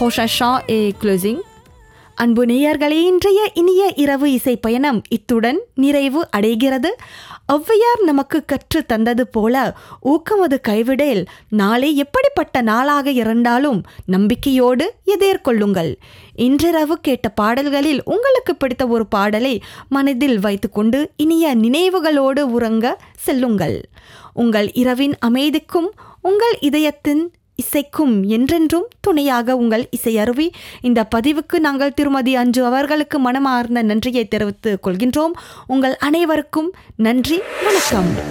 ஹோஷா ஏ closing அன்பு நேயர்களே இன்றைய இனிய இரவு இசை பயணம் இத்துடன் நிறைவு அடைகிறது ஔவையார் நமக்கு கற்று தந்தது போல ஊக்கமது கைவிடேல் நாளை எப்படிப்பட்ட நாளாக இருந்தாலும் நம்பிக்கையோடு எதிர்கொள்ளுங்கள் இன்றிரவு கேட்ட பாடல்களில் உங்களுக்கு பிடித்த ஒரு பாடலை மனதில் வைத்துக்கொண்டு இனிய நினைவுகளோடு உறங்க செல்லுங்கள் உங்கள் இரவின் அமைதிக்கும் உங்கள் இதயத்தின் இசைக்கும் என்றென்றும் துணையாக உங்கள் இசையருவி இந்த பதிவுக்கு நாங்கள் திருமதி அஞ்சு அவர்களுக்கு மனமார்ந்த நன்றியை தெரிவித்துக் கொள்கின்றோம் உங்கள் அனைவருக்கும் நன்றி வணக்கம்